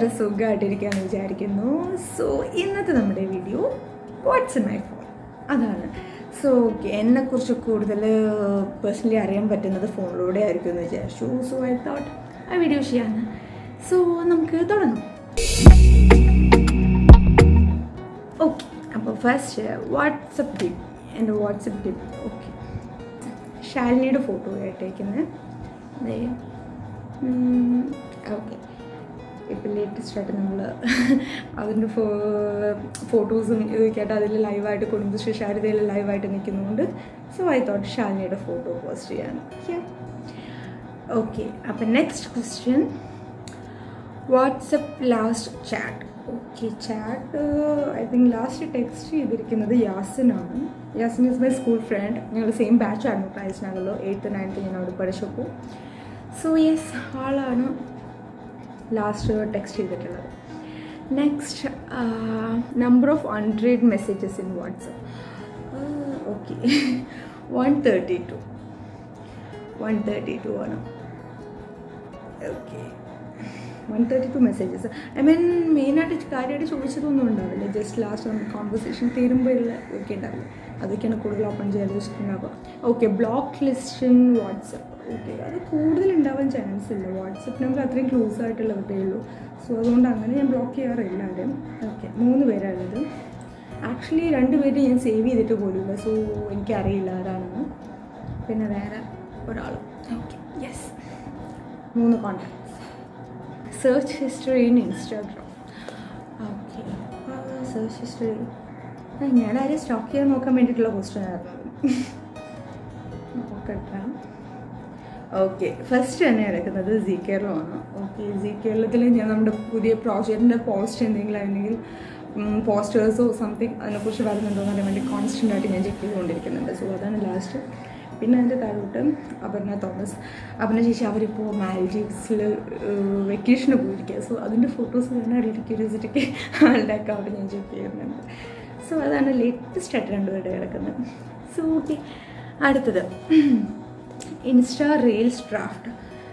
സുഖമായിട്ടിരിക്കാമെന്ന് വിചാരിക്കുന്നു സോ ഇന്നത്തെ നമ്മുടെ വീഡിയോ വാട്സ് മൈ ഫോൺ അതാണ് സോ ഓക്കെ എന്നെക്കുറിച്ച് കൂടുതൽ പേഴ്സണലി അറിയാൻ പറ്റുന്നത് ഫോണിലൂടെ ആയിരിക്കും എന്ന് വിചാരിച്ചു സോ ഐ തോട്ട് ആ വീഡിയോ ചെയ്യാന്ന് സോ നമുക്ക് തുടങ്ങാം ഓക്കെ അപ്പോൾ ഫസ്റ്റ് വാട്സപ്പ് ടിപ്പ് എൻ്റെ വാട്സപ്പ് ടിപ്പ് ഓക്കെ ശാലിനിയുടെ ഫോട്ടോ ആയിട്ടേക്കുന്നത് ഓക്കെ ഇപ്പം ലേറ്റസ്റ്റ് ആയിട്ട് നമ്മൾ അതിൻ്റെ ഫോ ഫോട്ടോസും ഇതൊക്കെ ആയിട്ട് അതിൽ ലൈവായിട്ട് കുടുംബശ്രീ ശാരദയിൽ ലൈവായിട്ട് നിൽക്കുന്നുണ്ട് സോ ഐ തോട്ട് ശാലിനിയുടെ ഫോട്ടോ പോസ്റ്റ് ചെയ്യാൻ ഓക്കെ അപ്പം next question WhatsApp last chat okay chat I think last text ചെയ്തിരിക്കുന്നത് യാസിനാണ് Yasin is my school friend ഞങ്ങൾ സെയിം ബാച്ച് ആയിരുന്നു പ്രൈസിനാണല്ലോ എയ്ത്ത് നയൻത്ത് ഞാൻ അവിടെ പഠിച്ചപ്പോൾ സോ യെസ് ആളാണ് ലാസ്റ്റ് ടെക്സ്റ്റ് ചെയ്തിട്ടുള്ളത് next number of hundred messages in WhatsApp okay one thirty two one thirty two ആണ് okay one thirty two messages I mean മെയിനായിട്ട് കാര്യമായിട്ട് ചോദിച്ചതൊന്നും ഉണ്ടാവില്ല ജസ്റ്റ് ലാസ്റ്റ് നമുക്ക് കോൺവെർസേഷൻ തീരുമ്പോഴുള്ള ഒക്കെ ഉണ്ടാവില്ല അതൊക്കെയാണ് കൂടുതൽ ഓപ്പൺ ചെയ്യാൻ വെച്ചിട്ടുണ്ടാവുക okay block list in WhatsApp okay അത് കൂടുതൽ ഉണ്ടാവാൻ ചാൻസ് ഇല്ല വാട്സപ്പ് നമ്പർ അത്രയും ക്ലോസ് ആയിട്ടുള്ളവരേ ഉള്ളൂ സോ അതുകൊണ്ട് അങ്ങനെ ഞാൻ ബ്ലോക്ക് ചെയ്യാറില്ല ആരും ഓക്കെ മൂന്ന് പേരാണുള്ളത് ആക്ച്വലി രണ്ട് പേര് ഞാൻ സേവ് ചെയ്തിട്ട് പോലുമില്ല സോ എനിക്കറിയില്ല ആരാണെന്ന് പിന്നെ വേറെ ഒരാളും ഓക്കെ യെസ് മൂന്ന് contacts search history in Instagram okay search history ഞാൻ ആരെയും സ്റ്റോക്ക് ചെയ്യാൻ നോക്കാൻ വേണ്ടിയിട്ടുള്ള ക്വസ്റ്റ്യൻ ആയിരുന്നു നോക്കട്ടെ ഓക്കെ ഫസ്റ്റ് തന്നെ എടുക്കുന്നത് സി കേരളമാണ് ഓക്കെ സി കേരളത്തിൽ ഞാൻ നമ്മുടെ പുതിയ പ്രോജക്റ്റിൻ്റെ പോസ്റ്റ് എന്തെങ്കിലും അല്ലെങ്കിൽ പോസ്റ്റേഴ്സോ സംതിങ് അതിനെക്കുറിച്ച് വരുന്നുണ്ടോ എന്ന് അറിയാൻ വേണ്ടി കോൺസ്റ്റൻ്റ് ആയിട്ട് ഞാൻ ചെക്ക് ചെയ്തുകൊണ്ടിരിക്കുന്നുണ്ട് സോ അതാണ് ലാസ്റ്റ് പിന്നെ അതിൻ്റെ താഴോട്ട് അപർണ തോമസ് അപർണ ചേച്ചി അവരിപ്പോൾ മാൽഡീവ്സിൽ വെക്കേഷന് പോയിരിക്കുക സോ അതിൻ്റെ ഫോട്ടോസ് കാണാനുള്ള ക്യൂരിയോസിറ്റിക്ക് ആളുടെ അക്കൗണ്ട് ഞാൻ ചെക്ക് ചെയ്യുന്നുണ്ട് സോ അതാണ് ലേറ്റസ്റ്റ് ആയിട്ട് രണ്ടുപേരുടെ കിടക്കുന്നത് സോ ഓക്കെ അടുത്തത് insta reels draft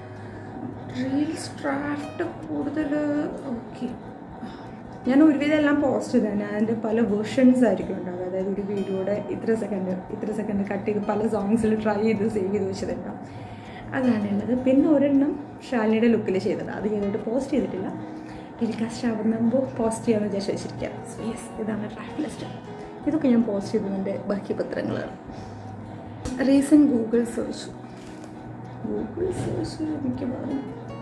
reels draft കൂടുതൽ ഓക്കെ ഞാൻ ഒരുവിധം എല്ലാം പോസ്റ്റ് ചെയ്തതാണ് അതിൻ്റെ പല വേർഷൻസ് ആയിരിക്കും ഉണ്ടാവുക അതായത് ഒരു വീഡിയോയുടെ ഇത്ര സെക്കൻഡ് ഇത്ര സെക്കൻഡ് കട്ട് ചെയ്ത് പല സോങ്സിൽ ട്രൈ ചെയ്ത് സേവ് ചെയ്ത് വെച്ചതുണ്ടാവും അതാണുള്ളത് പിന്നെ ഒരെണ്ണം ഷാലിനിയുടെ ലുക്കിൽ ചെയ്തത് അത് ചെയ്തിട്ട് പോസ്റ്റ് ചെയ്തിട്ടില്ല ടെലികാസ്റ്റ് ആവുമ്പോൾ പോസ്റ്റ് ചെയ്യാമെന്ന് വിചാരിച്ച് വെച്ചിരിക്കുക സോ യെസ് ഇതാണ് ഡ്രാഫ്റ്റ് ലിസ്റ്റ് ഇതൊക്കെ ഞാൻ പോസ്റ്റ് ചെയ്തതിൻ്റെ ബാക്കി പത്രങ്ങളാണ് recent Google search Google search മിക്കവാറും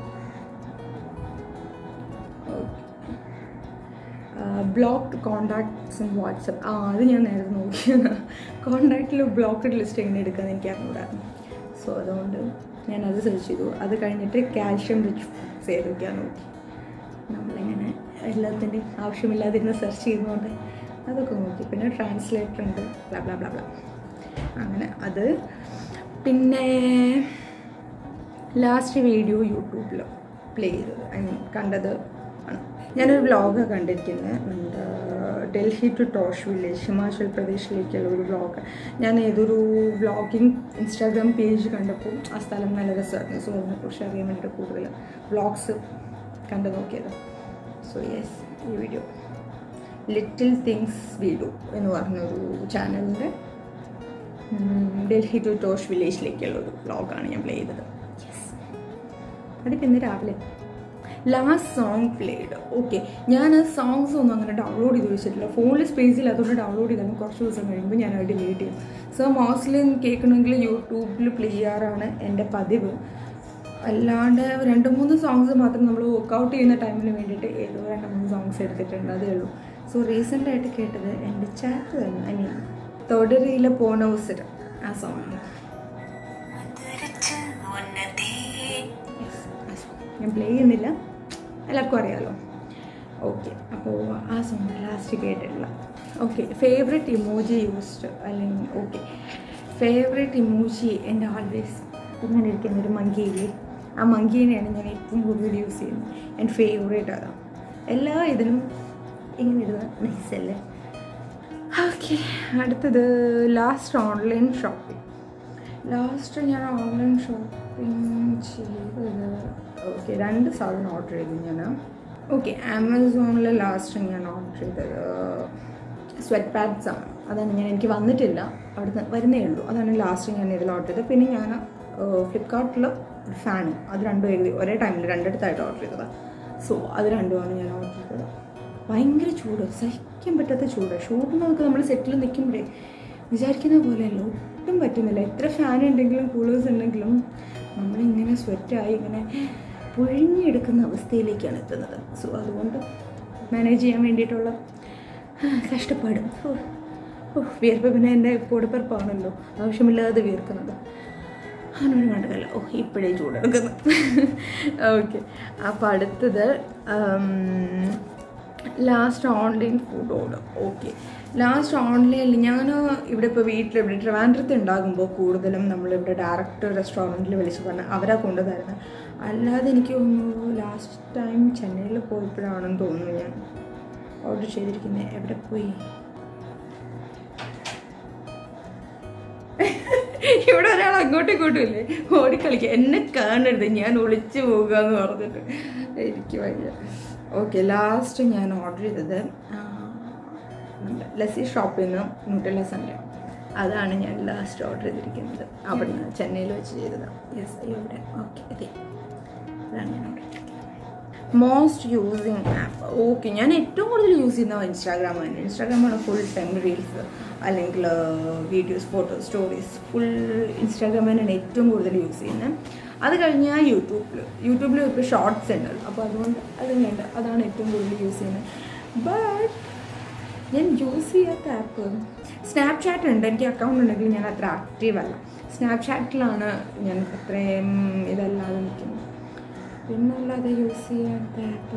ബ്ലോക്ക് കോണ്ടാക്ട്സ് ഇൻ വാട്സപ്പ് ആ അത് ഞാൻ നേരത്തെ നോക്കിയത് കോണ്ടാക്റ്റിൽ ബ്ലോക്കഡ് ലിസ്റ്റ് എങ്ങനെ എടുക്കാമെന്ന് എനിക്ക് അറിഞ്ഞൂടായിരുന്നു സോ അതുകൊണ്ട് ഞാൻ അത് സെർച്ച് ചെയ്തു അത് കഴിഞ്ഞിട്ട് കാൽഷ്യം റിച്ച് ഫുഡ്സ് ഏതൊക്കെയാണ് നോക്കി നമ്മളിങ്ങനെ എല്ലാത്തിൻ്റെയും ആവശ്യമില്ലാതിരുന്ന് സെർച്ച് ചെയ്യുന്നതുകൊണ്ട് അതൊക്കെ നോക്കി പിന്നെ ട്രാൻസ്ലേറ്റർ ഉണ്ട് ബ്ലാ ബ്ലാ ബ്ലാ ബ്ലാ അങ്ങനെ അത് പിന്നെ ലാസ്റ്റ് വീഡിയോ യൂട്യൂബിൽ പ്ലേ ചെയ്തത് ഐ മീൻ കണ്ടത് ആണ് ഞാനൊരു വ്ളോഗ് കണ്ടിരിക്കുന്നത് നമ്മുടെ ഡൽഹി ടു ടോഷ് വില്ലേജ് ഹിമാചൽ പ്രദേശിലേക്കുള്ള ഒരു വ്ളോഗ് ഞാൻ ഏതൊരു വ്ളോഗിങ് ഇൻസ്റ്റാഗ്രാം പേജ് കണ്ടപ്പോൾ ആ സ്ഥലം നല്ല രസമായിരുന്നു സോ അതിനെക്കുറിച്ച് അറിയാൻ വേണ്ടിയിട്ട് കൂടുതൽ വ്ളോഗ്സ് കണ്ടു നോക്കിയത് സോ യെസ് ഈ വീഡിയോ ലിറ്റിൽ തിങ്സ് വീഡിയോ എന്ന് പറഞ്ഞൊരു ചാനലിൻ്റെ ഡൽഹി ടു ടോഷ് വില്ലേജിലേക്കുള്ള ഒരു വ്ളോഗാണ് ഞാൻ പ്ലേ ചെയ്തത് യെസ് അതിപ്പോൾ ഇന്ന് രാവിലെ ലാസ്റ്റ് സോങ് പ്ലേഡ് ഓക്കെ ഞാൻ സോങ്സ് ഒന്നും അങ്ങനെ ഡൗൺലോഡ് ചെയ്ത് വെച്ചിട്ടില്ല ഫോണിൽ സ്പേസ് ഇല്ലാത്തതുകൊണ്ട് ഡൗൺലോഡ് ചെയ്താലും കുറച്ച് ദിവസം കഴിയുമ്പോൾ ഞാൻ അത് ഡിലീറ്റ് ചെയ്യും സോ മോസ്റ്റ്ലി കേൾക്കണമെങ്കിൽ യൂട്യൂബിൽ പ്ലേ ചെയ്യാറാണ് എൻ്റെ പതിവ് അല്ലാണ്ട് രണ്ട് മൂന്ന് സോങ്സ് മാത്രം നമ്മൾ വർക്കൗട്ട് ചെയ്യുന്ന ടൈമിന് വേണ്ടിയിട്ട് ഏതോ രണ്ട് മൂന്ന് സോങ്സ് എടുത്തിട്ടുണ്ട് അതേ ഉള്ളൂ സോ റീസെൻ്റ് ആയിട്ട് കേട്ടത് എൻ്റെ ചാറ്റ് തന്നെ ഐ മീൻ തൊടരിയിലെ പോണ ഉസരം ആ സോങ് ഞാൻ പ്ലേ ചെയ്യുന്നില്ല എല്ലാവർക്കും അറിയാമല്ലോ ഓക്കെ അപ്പോൾ ആ സോങ് ലാസ്റ്റ് കേട്ടിട്ടില്ല ഓക്കെ ഫേവറേറ്റ് ഇമോജി യൂസ്ഡ് അല്ലെങ്കിൽ ഓക്കെ ഫേവറേറ്റ് ഇമോജി എൻ്റെ ആൾവേസ് ഇങ്ങനെ ഇരിക്കുന്ന ഒരു മങ്കിയില്ലേ ആ മങ്കീനെയാണ് ഞാൻ ഏറ്റവും കൂടുതൽ യൂസ് ചെയ്യുന്നത് എൻ്റെ ഫേവറേറ്റ് അതാണ് എല്ലാ ഇതിനും ഇങ്ങനെ ഇടുന്ന നൈസല്ലേ ഓക്കെ അടുത്തത് ലാസ്റ്റ് ഓൺലൈൻ ഷോപ്പിംഗ് ലാസ്റ്റ് ഞാൻ ഓൺലൈൻ ഷോപ്പിംഗ് ചെയ്തത് ഓക്കെ രണ്ട് സാധനം ഓർഡർ ചെയ്തു ഞാൻ ഓക്കെ ആമസോണിൽ ലാസ്റ്റ് ഞാൻ ഓർഡർ ചെയ്തത് സ്വെറ്റ് പാഡ്സ് ആണ് അതാണ് ഞാൻ എനിക്ക് വന്നിട്ടില്ല അവിടുന്ന് വരുന്നേ ഉള്ളൂ അതാണ് ലാസ്റ്റ് ഞാൻ ഇതിൽ ഓർഡർ ചെയ്തത് പിന്നെ ഞാൻ ഫ്ലിപ്കാർട്ടിൽ ഒരു ഫാൻ അത് രണ്ടും ഏകദേശം ഒരേ ടൈമിൽ രണ്ടിടത്തായിട്ട് ഓർഡർ ചെയ്തതാണ് സോ അത് രണ്ടുമാണ് ഞാൻ ഓർഡർ ചെയ്തത് ഭയങ്കര ചൂട് സഹിക്കാൻ പറ്റാത്ത ചൂട് ചൂട് നമുക്ക് നമ്മൾ സെറ്റിൽ നിൽക്കുമ്പോഴേ വിചാരിക്കുന്ന പോലെയല്ല ഒട്ടും പറ്റുന്നില്ല എത്ര ഫാൻ ഉണ്ടെങ്കിലും കൂളേഴ്സ് ഉണ്ടെങ്കിലും നമ്മളിങ്ങനെ സ്വെറ്റായി ഇങ്ങനെ പുഴിഞ്ഞെടുക്കുന്ന അവസ്ഥയിലേക്കാണ് എത്തുന്നത് സോ അതുകൊണ്ട് മാനേജ് ചെയ്യാൻ വേണ്ടിയിട്ടുള്ള കഷ്ടപ്പാടും ഓ ഓ വിയർപ്പ് പിന്നെ എൻ്റെ പൊടിപ്പറപ്പാണല്ലോ ആവശ്യമില്ലാതെ വിയർക്കുന്നത് അതിനൊരു കണ്ടതല്ല ഓ ഇപ്പോഴേ ചൂടെടുക്കുന്നു ഓക്കെ അപ്പോൾ അടുത്തത് last online food order okay last ഓൺലൈനിൽ ഞാൻ ഇവിടെ ഇപ്പോൾ വീട്ടിൽ ഇവിടെ ട്രിവാൻഡ്രത്ത് ഉണ്ടാകുമ്പോൾ കൂടുതലും നമ്മളിവിടെ ഡയറക്റ്റ് റെസ്റ്റോറൻറ്റിൽ വിളിച്ച് പറഞ്ഞാൽ അവരാ കൊണ്ടുതരുന്നത് അല്ലാതെ എനിക്ക് തോന്നുന്നു ലാസ്റ്റ് ടൈം ചെന്നൈയിൽ പോയപ്പോഴാണെന്ന് തോന്നുന്നു ഞാൻ ഓർഡർ ചെയ്തിരിക്കുന്നത് എവിടെ പോയി ഇവിടെ ഒരാൾ അങ്ങോട്ടും ഇങ്ങോട്ടും ഇല്ലേ ഓടിക്കളിക്കുക എന്നെ കാണരുത് ഞാൻ ഒളിച്ചു പോകുക എന്ന് പറഞ്ഞിട്ട് എനിക്ക് വയ്യ ഓക്കെ ലാസ്റ്റ് ഞാൻ ഓർഡർ ചെയ്തത് ആ, നമ്മുടെ ലസ്സി ഷോപ്പിൽ നിന്ന് ന്യൂട്രല സൺഡേ അതാണ് ഞാൻ ലാസ്റ്റ് ഓർഡർ ചെയ്തിരിക്കുന്നത് അവിടുന്ന് ചെന്നൈയിൽ വെച്ച് ചെയ്തത് യെസ് ഇവിടെ ഓക്കെ അതെ അതാണ് ഞാൻ ഓർഡർ ചെയ്തിരിക്കുന്നത് മോസ്റ്റ് യൂസിങ് ആപ്പ് ഓക്കെ ഞാൻ ഏറ്റവും കൂടുതൽ യൂസ് ചെയ്യുന്നത് ഇൻസ്റ്റാഗ്രാം തന്നെ ഇൻസ്റ്റാഗ്രാമാണ് ഫുൾ ടൈം റീൽസ് അല്ലെങ്കിൽ videos photos stories full Instagram തന്നെയാണ് ഏറ്റവും കൂടുതൽ യൂസ് ചെയ്യുന്നത് അത് കഴിഞ്ഞാൽ യൂട്യൂബിൽ യൂട്യൂബിൽ ഇപ്പോൾ ഷോർട്സ് ഉണ്ട് അപ്പോൾ അതുകൊണ്ട് അതും വേണ്ട അതാണ് ഏറ്റവും കൂടുതൽ യൂസ് ചെയ്യുന്നത് ബട്ട് ഞാൻ യൂസ് ചെയ്യാത്ത ആപ്പ് സ്നാപ്ചാറ്റ് ഉണ്ട് എനിക്ക് അക്കൗണ്ട് ഉണ്ടെങ്കിൽ ഞാൻ അത്ര ആക്റ്റീവ് അല്ല സ്നാപ്ചാറ്റിലാണ് ഞാൻ അത്രയും ഇതല്ലാതെ നിൽക്കുന്നത് പിന്നല്ലാതെ യൂസ് ചെയ്യാത്ത ആപ്പ്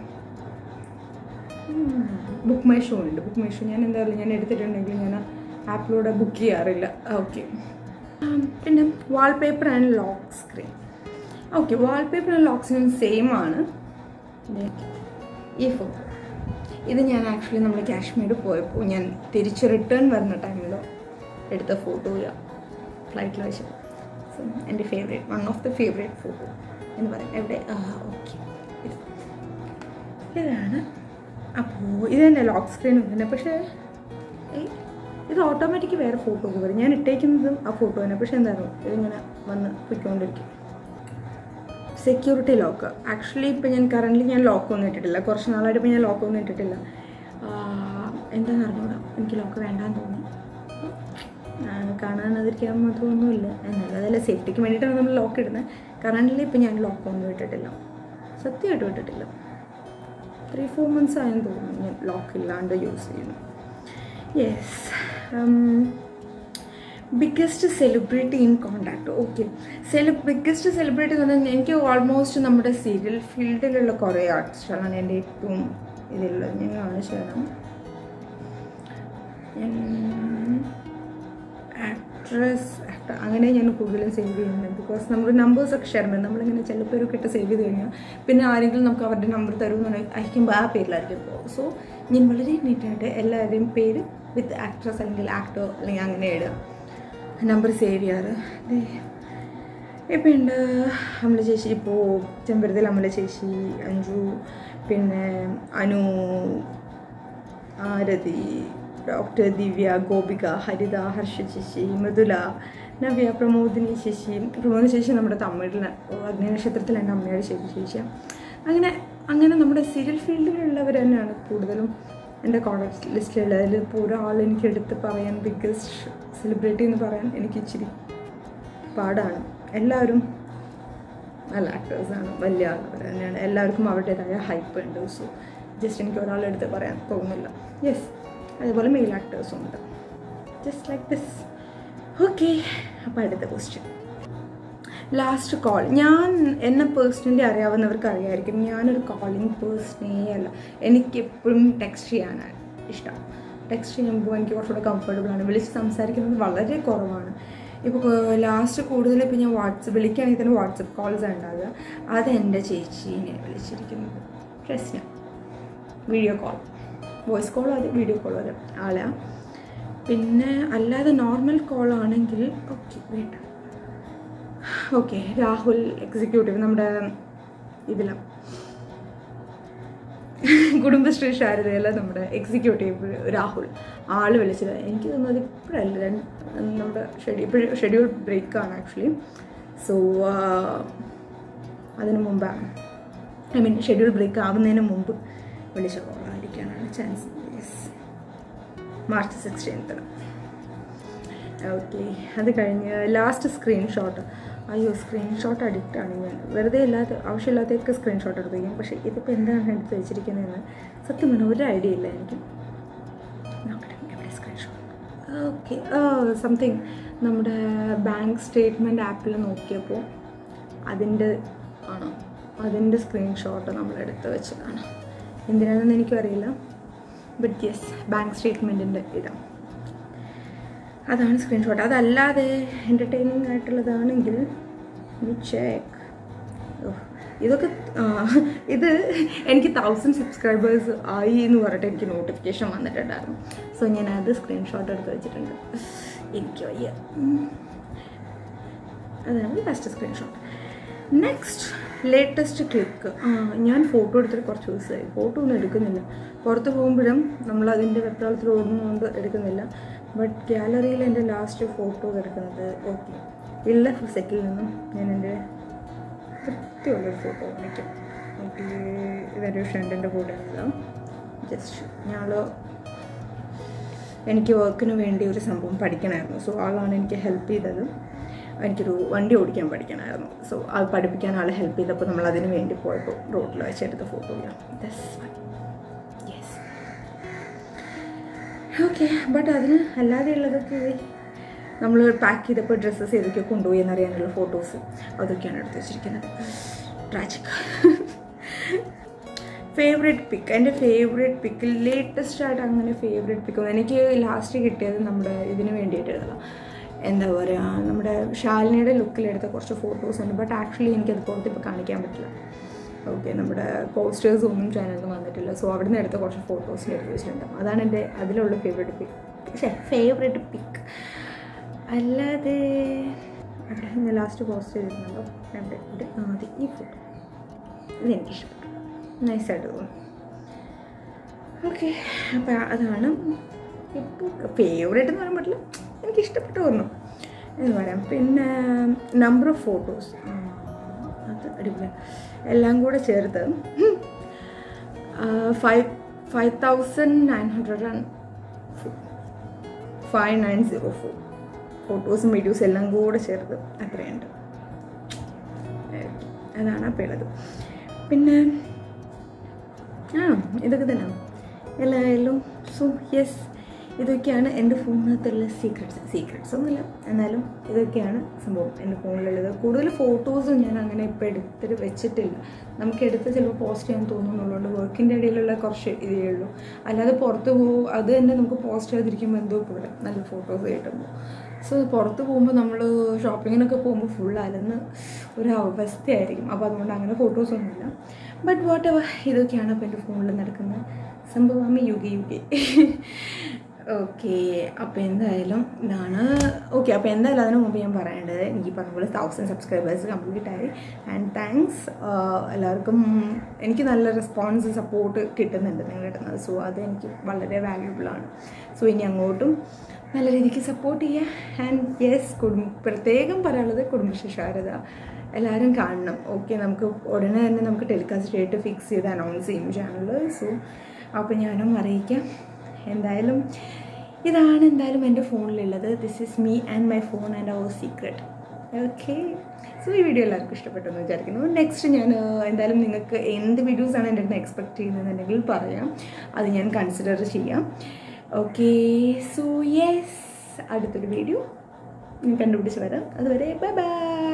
ബുക്ക് മൈ ഷോ ഉണ്ട് ബുക്ക് മൈ ഷോ ഞാൻ എന്താ പറയുക ഞാൻ എടുത്തിട്ടുണ്ടെങ്കിൽ ഞാൻ ആപ്പിലൂടെ ബുക്ക് ചെയ്യാറില്ല ഓക്കെ പിന്നെ wallpaper and lock screen okay wallpaper and lock screen same ആണ് ദേ, ഈ ഫോട്ടോ ഇത് ഞാൻ ആക്ച്വലി നമ്മൾ കാശ്മീർ പോയപ്പോൾ ഞാൻ തിരിച്ച് റിട്ടേൺ വരുന്ന ടൈമിൽ എടുത്ത ഫോട്ടോയാണ് ഫ്ലൈറ്റിൽ വെച്ച് സോ എൻ്റെ favourite one of the favourite photo എന്ന് പറയും എവിടെ ആ ഓക്കെ ഇത് ഇതാണ് അപ്പോൾ ഇത് തന്നെ ലോക്ക് സ്ക്രീൻ തന്നെ പക്ഷേ ഏയ്, ഇത് ഓട്ടോമാറ്റിക് വേറെ ഫോട്ടോ ഒക്കെ വരും ഞാൻ ഇട്ടേക്കുന്നതും ആ ഫോട്ടോ തന്നെ പക്ഷേ എന്തായിരുന്നു ഇതിങ്ങനെ വന്ന് പൊയ്ക്കൊണ്ടിരിക്കും സെക്യൂരിറ്റി ലോക്ക് ആക്ച്വലി ഇപ്പം ഞാൻ കറൻ്റ് ഞാൻ ലോക്ക് ഒന്നും ഇട്ടിട്ടില്ല കുറച്ച് നാളായിട്ട് ഇപ്പം ഞാൻ ലോക്ക് ഒന്നും ഇട്ടിട്ടില്ല എന്താണെന്ന് അറിഞ്ഞൂടാ എനിക്ക് ലോക്ക് വേണ്ടാന്ന് തോന്നി ഞാൻ കാണാനതിരിക്കാൻ മാത്രമൊന്നുമില്ല എന്നാലും അതല്ല സേഫ്റ്റിക്ക് വേണ്ടിയിട്ടാണ് നമ്മൾ ലോക്ക് ഇടുന്നത് കറൻ്റിൽ ഇപ്പം ഞാൻ ലോക്ക് ഒന്നും ഇട്ടിട്ടില്ല സത്യമായിട്ടും ഇട്ടിട്ടില്ല ത്രീ ഫോർ മന്ത്സ് ആയെന്ന് തോന്നുന്നു ഞാൻ ലോക്ക് ഇല്ലാണ്ട് യൂസ് ചെയ്യുന്നു yes biggest celebrity in contact okay celeb biggest celebrity എന്ന് പറഞ്ഞാൽ എനിക്ക് ഓൾമോസ്റ്റ് നമ്മുടെ സീരിയൽ ഫീൽഡിലുള്ള കുറേ ആർട്ടിസ്റ്റുകളാണ് എൻ്റെ ഏറ്റവും ഇതിലുള്ളത് ഞാൻ കാണിച്ചു തരാം ഞാൻ ആക്ട്രസ് ആക്ടർ അങ്ങനെ ഞാൻ കൂടുതലും സേവ് ചെയ്യുന്നത് ബിക്കോസ് നമ്മൾ നമ്പേഴ്സൊക്കെ ഷെയർ ചെയ്യും നമ്മളിങ്ങനെ ചിലപ്പോഴൊക്കെ ഇട്ട് സേവ് ചെയ്ത് കഴിഞ്ഞാൽ പിന്നെ ആരെങ്കിലും നമുക്ക് അവരുടെ നമ്പർ തരുമെന്നുണ്ടെങ്കിൽ അയക്കുമ്പോൾ ആ പേരിലായിരിക്കും പോകും സോ ഞാൻ വളരെ നീറ്റായിട്ട് എല്ലാവരുടെയും പേര് വിത്ത് ആക്ട്രസ് അല്ലെങ്കിൽ ആക്ടർ അല്ലെങ്കിൽ അങ്ങനെ ഇടുക നമ്പർ സേവ് ചെയ്യാറ് ദേ, ഇപ്പം ഉണ്ട് അമല ചേച്ചി ഇപ്പോൾ ചെമ്പരത്തിൽ അമല ചേച്ചി അഞ്ജു പിന്നെ അനു ആരതി ഡോക്ടർ ദിവ്യ ഗോപിക ഹരിത ഹർഷ ചേച്ചി മൃദുല നവ്യ പ്രമോദിനി ചേച്ചി പ്രമോദിനി ചേച്ചി നമ്മുടെ തമിഴിൽ അഗ്നി നക്ഷത്രത്തിൽ എൻ്റെ അമ്മയുടെ ചേച്ചി ചേച്ചി അങ്ങനെ അങ്ങനെ നമ്മുടെ സീരിയൽ ഫീൽഡിലുള്ളവർ തന്നെയാണ് കൂടുതലും എൻ്റെ കോൺടാക്ട് ലിസ്റ്റിലുള്ളത് അതിൽ ഇപ്പോൾ ഒരാൾ എനിക്ക് എടുത്ത് പറയാൻ ബിഗ്ഗസ്റ്റ് സെലിബ്രിറ്റി എന്ന് പറയാൻ എനിക്ക് ഇച്ചിരി പാടാണ് എല്ലാവരും നല്ല ആക്ടേഴ്സാണ് വലിയ ആളുകൾ തന്നെയാണ് എല്ലാവർക്കും അവരുടേതായ ഹൈപ്പ് ഉണ്ട് സോ ജസ്റ്റ് എനിക്ക് ഒരാളെടുത്ത് പറയാൻ തോന്നുന്നില്ല യെസ് അതുപോലെ മെയിൽ ആക്ടേഴ്സും ഉണ്ട് ജസ്റ്റ് ലൈക്ക് ദിസ് ഓക്കെ അപ്പോൾ അടുത്ത ക്വസ്റ്റ്യൻ ലാസ്റ്റ് കോൾ ഞാൻ എന്നെ പേഴ്സണലി അറിയാവുന്നവർക്ക് അറിയായിരിക്കും ഞാനൊരു കോളിംഗ് പേഴ്സണേ അല്ല എനിക്ക് എപ്പോഴും ടെക്സ്റ്റ് ചെയ്യാനാണ് ഇഷ്ടം ടെക്സ്റ്റ് ചെയ്യുമ്പോൾ എനിക്ക് കുറച്ചുകൂടെ കംഫർട്ടബിൾ ആണ് വിളിച്ച് സംസാരിക്കുന്നത് വളരെ കുറവാണ് ഇപ്പോൾ ലാസ്റ്റ് കൂടുതൽ ഇപ്പോൾ ഞാൻ വാട്സപ്പ് വിളിക്കുകയാണെങ്കിൽ തന്നെ വാട്സപ്പ് കോൾസ് ഉണ്ടാകുക അത് എൻ്റെ ചേച്ചീനെ വിളിച്ചിരിക്കുന്നത് പ്രശ്നം വീഡിയോ കോൾ വോയിസ് കോൾ അതെ വീഡിയോ കോൾ അതെ ആളാ പിന്നെ അല്ലാതെ നോർമൽ കോൾ ആണെങ്കിൽ ഓക്കെ വേണ്ട ഓക്കെ രാഹുൽ എക്സിക്യൂട്ടീവ് നമ്മുടെ ഇതിലാണ് കുടുംബശ്രീ ശാരദയല്ല നമ്മുടെ എക്സിക്യൂട്ടീവ് രാഹുൽ ആൾ വിളിച്ചത് എനിക്ക് തോന്നുന്നത് ഇപ്പോഴല്ല രണ്ട് നമ്മുടെ ഷെഡ്യൂൾ ഇപ്പോഴും ഷെഡ്യൂൾ ബ്രേക്കാണ് ആക്ച്വലി സോ അതിന് മുമ്പാണ് ഐ മീൻ ഷെഡ്യൂൾ ബ്രേക്ക് ആവുന്നതിന് മുമ്പ് വിളിച്ച കോളായിരിക്കാനാണ് ചാൻസ് യെസ് മാർച്ച് സിക്സ്റ്റീൻത്തിന് ഓക്കെ അത് കഴിഞ്ഞ് ലാസ്റ്റ് സ്ക്രീൻഷോട്ട് അയ്യോ സ്ക്രീൻഷോട്ട് അഡിക്റ്റ് ആണ് ഞാൻ വെറുതെ ഇല്ലാത്ത ആവശ്യമില്ലാത്തതൊക്കെ സ്ക്രീൻഷോട്ട് എടുത്ത് വയ്ക്കും പക്ഷേ ഇതിപ്പോൾ എന്താണ് എടുത്ത് വെച്ചിരിക്കുന്നതെന്ന് സത്യം പറഞ്ഞാൽ ഒരു ഐഡിയ ഇല്ല എനിക്ക് നോക്കട്ടെ എവിടെ സ്ക്രീൻഷോട്ട് ഓക്കെ സംതിങ് നമ്മുടെ ബാങ്ക് സ്റ്റേറ്റ്മെൻറ്റ് ആപ്പിൽ നോക്കിയപ്പോൾ അതിൻ്റെ ആണോ അതിൻ്റെ സ്ക്രീൻഷോട്ട് നമ്മൾ എടുത്ത് വെച്ചതാണ് എന്തിനാണെന്ന് എനിക്കും അറിയില്ല ബട്ട് യെസ് ബാങ്ക് സ്റ്റേറ്റ്മെൻറ്റിൻ്റെ ഇതാണ് അതാണ് സ്ക്രീൻഷോട്ട് അതല്ലാതെ എൻ്റർടൈനിങ് ആയിട്ടുള്ളതാണെങ്കിൽ ചെക്ക് ഇതൊക്കെ ആ, ഇത് എനിക്ക് തൗസൻഡ് സബ്സ്ക്രൈബേഴ്സ് ആയി എന്ന് പറഞ്ഞിട്ട് എനിക്ക് നോട്ടിഫിക്കേഷൻ വന്നിട്ടുണ്ടായിരുന്നു സോ ഞാൻ അത് സ്ക്രീൻഷോട്ട് എടുത്ത് വെച്ചിട്ടുണ്ട് എനിക്ക് വയ്യ ഉം. അതാണ് first screenshot next latest click ആ ഞാൻ ഫോട്ടോ എടുത്തിട്ട് കുറച്ച് ദിവസമായി ഫോട്ടോ ഒന്നും എടുക്കുന്നില്ല പുറത്ത് പോകുമ്പോഴും നമ്മൾ അതിൻ്റെ വെപ്രാളത്തിൽ ഓടുന്നതുകൊണ്ട് എടുക്കുന്നില്ല ബട്ട് ഗാലറിയിൽ എൻ്റെ ലാസ്റ്റ് ഫോട്ടോ കിടക്കുന്നത് ഓക്കെ ഇല്ല സെറ്റിൽ നിന്നും ഞാൻ എൻ്റെ വൃത്തിയുള്ളൊരു ഫോട്ടോ കാണിക്കും ഓക്കെ ഇതൊരു ഫ്രണ്ടിൻ്റെ ഫോട്ടോ ആണ് ജസ്റ്റ് ഞങ്ങൾ എനിക്ക് വർക്കിന് വേണ്ടി ഒരു സംഭവം പഠിക്കണമായിരുന്നു സോ ആളാണ് എനിക്ക് ഹെൽപ്പ് ചെയ്തത് എനിക്കൊരു വണ്ടി ഓടിക്കാൻ പഠിക്കണമായിരുന്നു സോ അത് പഠിപ്പിക്കാൻ ആൾ ഹെൽപ്പ് ചെയ്തപ്പോൾ നമ്മൾ അതിന് വേണ്ടി പോയപ്പോൾ റോഡിൽ വെച്ചെടുത്ത ഫോട്ടോ യെസ് ഓക്കെ ബട്ട് അതിന് അല്ലാതെ ഉള്ളതൊക്കെ നമ്മൾ പാക്ക് ചെയ്തപ്പോൾ ഡ്രസ്സസ് ഏതൊക്കെ കൊണ്ടുപോയി എന്നറിയാനുള്ള ഫോട്ടോസ് അതൊക്കെയാണ് എടുത്ത് വെച്ചിരിക്കുന്നത് ട്രാജിക് ഫേവറേറ്റ് പിക്ക് എൻ്റെ ഫേവറേറ്റ് പിക്ക് ലേറ്റസ്റ്റ് ആയിട്ട് അങ്ങനെ ഫേവറേറ്റ് പിക്ക് എനിക്ക് ലാസ്റ്റ് കിട്ടിയത് നമ്മുടെ ഇതിന് വേണ്ടിയിട്ടുള്ളതാണ് എന്താ പറയുക നമ്മുടെ ശാലിനിയുടെ ലുക്കിലെടുത്ത കുറച്ച് ഫോട്ടോസ് ഉണ്ട് ബട്ട് ആക്ച്വലി എനിക്കത് പുറത്ത് ഇപ്പോൾ കാണിക്കാൻ പറ്റില്ല ഓക്കെ നമ്മുടെ പോസ്റ്റേഴ്സ് ഒന്നും ചാനലിൽ വന്നിട്ടില്ല സോ അവിടെ നിന്ന് എടുത്ത കുറച്ച് ഫോട്ടോസിൽ എടുത്ത് വെച്ചിട്ടുണ്ട് അതാണ് എൻ്റെ അതിലുള്ള ഫേവറേറ്റ് പിക്ക് പക്ഷേ ഫേവറേറ്റ് പിക്ക് അല്ലാതെ അവിടെ ഞാൻ ലാസ്റ്റ് പോസ്റ്റ് ചെയ്തിരുന്നല്ലോ അവിടെ ഇവിടെ ആദ്യം ഈ ഫോട്ടോ ഇത് എനിക്കിഷ്ടപ്പെട്ടു നൈസായിട്ട് തോന്നി ഓക്കെ അപ്പോൾ അതാണ് ഇപ്പോൾ ഫേവറേറ്റ് എന്ന് പറയാൻ പറ്റില്ല എനിക്ക് ഇഷ്ടപ്പെട്ടു തോന്നുന്നു എന്ന് പറയാം പിന്നെ നമ്പർ ഓഫ് ഫോട്ടോസ് അത് അടിപൊളി എല്ലാം കൂടെ ചേർത്ത് five five thousand nine hundred and five nine zero four ഫോട്ടോസും വീഡിയോസും എല്ലാം കൂടെ ചേർത്ത് അത്രയുണ്ട് അതാണ് അപ്പോൾ ഉള്ളത് പിന്നെ ആ ഇതൊക്കെ തന്നെ എല്ലായാലും സോ യെസ് ഇതൊക്കെയാണ് എൻ്റെ ഫോണിനകത്തുള്ള സീക്രട്സ് സീക്രട്സ് ഒന്നുമില്ല എന്നാലും ഇതൊക്കെയാണ് സംഭവം എൻ്റെ ഫോണിലുള്ളത് കൂടുതൽ ഫോട്ടോസും ഞാൻ അങ്ങനെ ഇപ്പോൾ എടുത്തിട്ട് വെച്ചിട്ടില്ല നമുക്ക് എടുത്ത് ചിലപ്പോൾ പോസ്റ്റ് ചെയ്യാൻ തോന്നുന്നുള്ളതുകൊണ്ട് വർക്കിൻ്റെ ഇടയിലുള്ള കുറച്ച് ഇതേ ഉള്ളൂ അല്ലാതെ പുറത്ത് പോകും അത് തന്നെ നമുക്ക് പോസ്റ്റ് ചെയ്തിരിക്കുമ്പോൾ എന്തോ പോലെ നല്ല ഫോട്ടോസ് കിട്ടുമ്പോൾ സോ പുറത്ത് പോകുമ്പോൾ നമ്മൾ ഷോപ്പിങ്ങിനൊക്കെ പോകുമ്പോൾ ഫുൾ അലന്ന് ഒരു അവസ്ഥയായിരിക്കും അപ്പോൾ അതുകൊണ്ട് അങ്ങനെ ഫോട്ടോസൊന്നുമില്ല ബട്ട് വാട്ട് എവർ ഇതൊക്കെയാണ് അപ്പോൾ എൻ്റെ ഫോണിൽ നടക്കുന്ന സംഭവം യുഗി യുഗി ഓക്കെ അപ്പോൾ എന്തായാലും ഇതാണ് ഓക്കെ അപ്പോൾ എന്തായാലും അതിന് മുമ്പ് ഞാൻ പറയേണ്ടത് എനിക്ക് പറഞ്ഞ പോലെ തൗസൻഡ് സബ്സ്ക്രൈബേഴ്സ് കംപ്ലീറ്റ് ആയി ആൻഡ് താങ്ക്സ് എല്ലാവർക്കും എനിക്ക് നല്ല റെസ്പോൺസ് സപ്പോർട്ട് കിട്ടുന്നുണ്ട് നിങ്ങളുടെ അടുത്ത് സോ അത് എനിക്ക് വളരെ വാല്യൂബിൾ ആണ് സോ ഇനി അങ്ങോട്ടും നല്ല രീതിക്ക് സപ്പോർട്ട് ചെയ്യുക ആൻഡ് യെസ് കുടുംബ പ്രത്യേകം പറയാനുള്ളത് കുടുംബശ്രീ ശാരദ എല്ലാവരും കാണണം ഓക്കെ നമുക്ക് ഉടനെ തന്നെ നമുക്ക് ടെലികാസ്റ്റ് ഡേറ്റ് ഫിക്സ് ചെയ്ത് അനൗൺസ് ചെയ്യും ചാനലിൽ സോ അപ്പോൾ ഞാനും അറിയിക്കാം എന്തായാലും ഇതാണ് എന്തായാലും എൻ്റെ ഫോണിലുള്ളത് this is me and my phone and our secret okay so ഈ വീഡിയോ എല്ലാവർക്കും ഇഷ്ടപ്പെട്ടെന്ന് വിചാരിക്കുന്നു നെക്സ്റ്റ് ഞാൻ എന്തായാലും നിങ്ങൾക്ക് എന്ത് വീഡിയോസാണ് എൻ്റെ അടുത്ത് എക്സ്പെക്ട് ചെയ്യുന്നതെന്നുണ്ടെങ്കിൽ പറയാം അത് ഞാൻ കൺസിഡർ ചെയ്യാം ഓക്കെ സോ യെസ് അടുത്തൊരു വീഡിയോ കണ്ടുപിടിച്ച് വരാം അതുവരെ ബൈ ബൈ